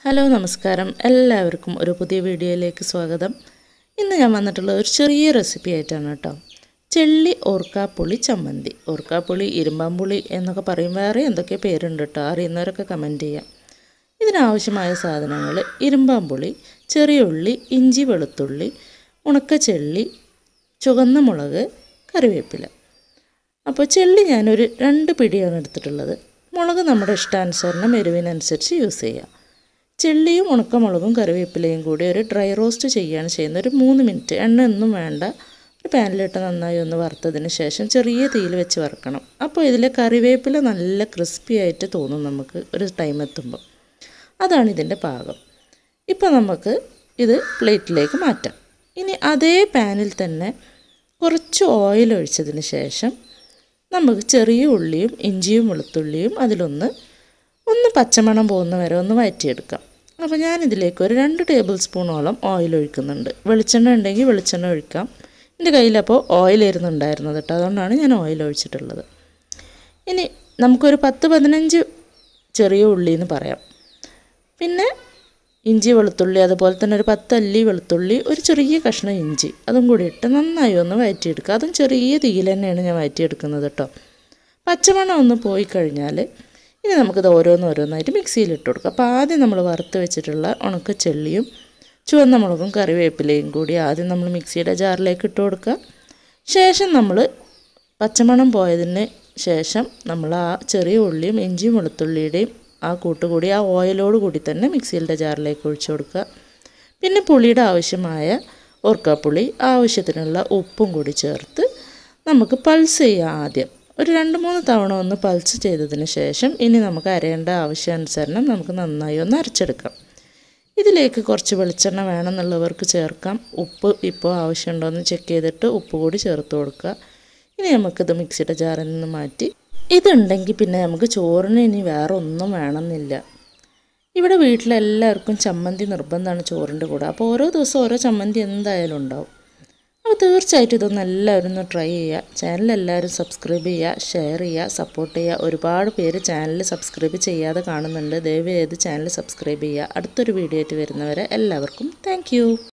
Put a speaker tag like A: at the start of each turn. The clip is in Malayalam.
A: ഹലോ നമസ്കാരം എല്ലാവർക്കും ഒരു പുതിയ വീഡിയോയിലേക്ക് സ്വാഗതം ഇന്ന് ഞാൻ വന്നിട്ടുള്ള ഒരു ചെറിയ റെസിപ്പി ആയിട്ടാണ് കേട്ടോ ചെള്ളി ഓർക്കാപ്പുളി ചമ്മന്തി ഓർക്കാപ്പുളി ഇരുമ്പാമ്പുളി എന്നൊക്കെ പറയും വേറെ എന്തൊക്കെ പേരുണ്ട് കേട്ടോ അറിയുന്നവരൊക്കെ കമൻറ്റ് ചെയ്യാം ഇതിനാവശ്യമായ സാധനങ്ങൾ ഇരുമ്പാമ്പുളി ചെറിയ ഉള്ളി ഇഞ്ചി വെളുത്തുള്ളി ഉണക്ക ചെള്ളി ചുവന്ന മുളക് കറിവേപ്പില അപ്പോൾ ചെള്ളി ഞാനൊരു രണ്ട് പിടിയാണ് എടുത്തിട്ടുള്ളത് മുളക് നമ്മുടെ ഇഷ്ടാനുസരണം എരിവിനനുസരിച്ച് യൂസ് ചെയ്യാം ചെള്ളിയും ഉണക്കമുളകും കറിവേപ്പിലയും കൂടി ഒരു ഡ്രൈ റോസ്റ്റ് ചെയ്യുകയാണ് ചെയ്യുന്നത് ഒരു മൂന്ന് മിനിറ്റ് എണ്ണ ഒന്നും വേണ്ട ഒരു പാനിലിട്ട് നന്നായി ഒന്ന് വറുത്തതിന് ശേഷം ചെറിയ തീയിൽ വെച്ച് വറുക്കണം അപ്പോൾ ഇതിലെ കറിവേപ്പില നല്ല ക്രിസ്പി ആയിട്ട് തോന്നും നമുക്ക് ഒരു ടൈം എത്തുമ്പോൾ അതാണ് ഇതിൻ്റെ പാകം ഇപ്പോൾ നമുക്ക് ഇത് പ്ലേറ്റിലേക്ക് മാറ്റാം ഇനി അതേ പാനിൽ തന്നെ കുറച്ച് ഓയിൽ ഒഴിച്ചതിന് ശേഷം നമുക്ക് ചെറിയ ഉള്ളിയും ഇഞ്ചിയും വെളുത്തുള്ളിയും അതിലൊന്ന് ഒന്ന് പച്ചമണം പോകുന്ന വരെ ഒന്ന് വഴറ്റിയെടുക്കാം അപ്പോൾ ഞാനിതിലേക്ക് ഒരു രണ്ട് ടേബിൾ സ്പൂണോളം ഓയിൽ ഒഴിക്കുന്നുണ്ട് വെളിച്ചെണ്ണ ഉണ്ടെങ്കിൽ വെളിച്ചെണ്ണ ഒഴിക്കാം എൻ്റെ കയ്യിലപ്പോൾ ഓയിൽ ഇരുന്നുണ്ടായിരുന്നത് കേട്ടോ അതുകൊണ്ടാണ് ഞാൻ ഓയിൽ ഒഴിച്ചിട്ടുള്ളത് ഇനി നമുക്കൊരു പത്ത് പതിനഞ്ച് ചെറിയ ഉള്ളി എന്ന് പറയാം പിന്നെ ഇഞ്ചി വെളുത്തുള്ളി അതുപോലെ തന്നെ ഒരു പത്തല്ലി വെളുത്തുള്ളി ഒരു ചെറിയ കഷ്ണം ഇഞ്ചി അതും കൂടി ഇട്ട് നന്നായി ഒന്ന് വഴറ്റിയെടുക്കുക അതും ചെറിയ തീയിൽ തന്നെയാണ് ഞാൻ വഴറ്റിയെടുക്കുന്നത് കേട്ടോ പച്ചമണം ഒന്ന് പോയി കഴിഞ്ഞാൽ ഇനി നമുക്കിത് ഓരോന്നോരോന്നായിട്ട് മിക്സിയിൽ ഇട്ട് കൊടുക്കാം അപ്പോൾ ആദ്യം നമ്മൾ വറുത്ത് വെച്ചിട്ടുള്ള ഉണക്ക ചെള്ളിയും ചുവന്ന മുളകും കറിവേപ്പിലയും കൂടി ആദ്യം നമ്മൾ മിക്സിയുടെ ജാറിലേക്ക് ഇട്ട് കൊടുക്കുക ശേഷം നമ്മൾ പച്ചമണം പോയതിന് ശേഷം നമ്മൾ ആ ചെറിയ ഉള്ളിയും ഇഞ്ചിയും വെളുത്തുള്ളിയുടെയും ആ കൂട്ടുകൂടി ആ ഓയിലോട് കൂടി തന്നെ മിക്സിയുടെ ജാറിലേക്ക് ഒഴിച്ചു കൊടുക്കുക പിന്നെ പുളിയുടെ ആവശ്യമായ ഓർക്കാപ്പുളി ആവശ്യത്തിനുള്ള ഉപ്പും കൂടി ചേർത്ത് നമുക്ക് പൾസ് ചെയ്യാം ആദ്യം ഒരു രണ്ട് മൂന്ന് തവണ ഒന്ന് പൾസ് ചെയ്തതിന് ശേഷം ഇനി നമുക്ക് അരയേണ്ട ആവശ്യാനുസരണം നമുക്ക് നന്നായി ഒന്ന് അരച്ചെടുക്കാം ഇതിലേക്ക് കുറച്ച് വെളിച്ചെണ്ണ വേണമെന്നുള്ളവർക്ക് ചേർക്കാം ഉപ്പ് ഇപ്പോൾ ആവശ്യമുണ്ടോ എന്ന് ചെക്ക് ചെയ്തിട്ട് ഉപ്പ് കൂടി ചേർത്ത് കൊടുക്കുക ഇനി നമുക്കിത് മിക്സിയുടെ ജാറിൽ നിന്ന് മാറ്റി ഇതുണ്ടെങ്കിൽ പിന്നെ നമുക്ക് ചോറിന് ഇനി വേറെ ഒന്നും വേണമെന്നില്ല ഇവിടെ വീട്ടിലെല്ലാവർക്കും ചമ്മന്തി നിർബന്ധമാണ് ചോറിൻ്റെ കൂടെ അപ്പോൾ ഓരോ ദിവസം ഓരോ ചമ്മന്തി എന്തായാലും ഉണ്ടാവും അപ്പോൾ തീർച്ചയായിട്ടും ഇതൊന്ന് എല്ലാവരും ഒന്ന് ട്രൈ ചെയ്യുക ചാനൽ എല്ലാവരും സബ്സ്ക്രൈബ് ചെയ്യുക ഷെയർ ചെയ്യുക സപ്പോർട്ട് ചെയ്യുക ഒരുപാട് പേര് ചാനൽ സബ്സ്ക്രൈബ് ചെയ്യാതെ കാണുന്നുണ്ട് ദയവ് ചെയ്ത് ചാനൽ സബ്സ്ക്രൈബ് ചെയ്യുക അടുത്തൊരു വീഡിയോ ആയിട്ട് വരുന്നവരെ എല്ലാവർക്കും താങ്ക്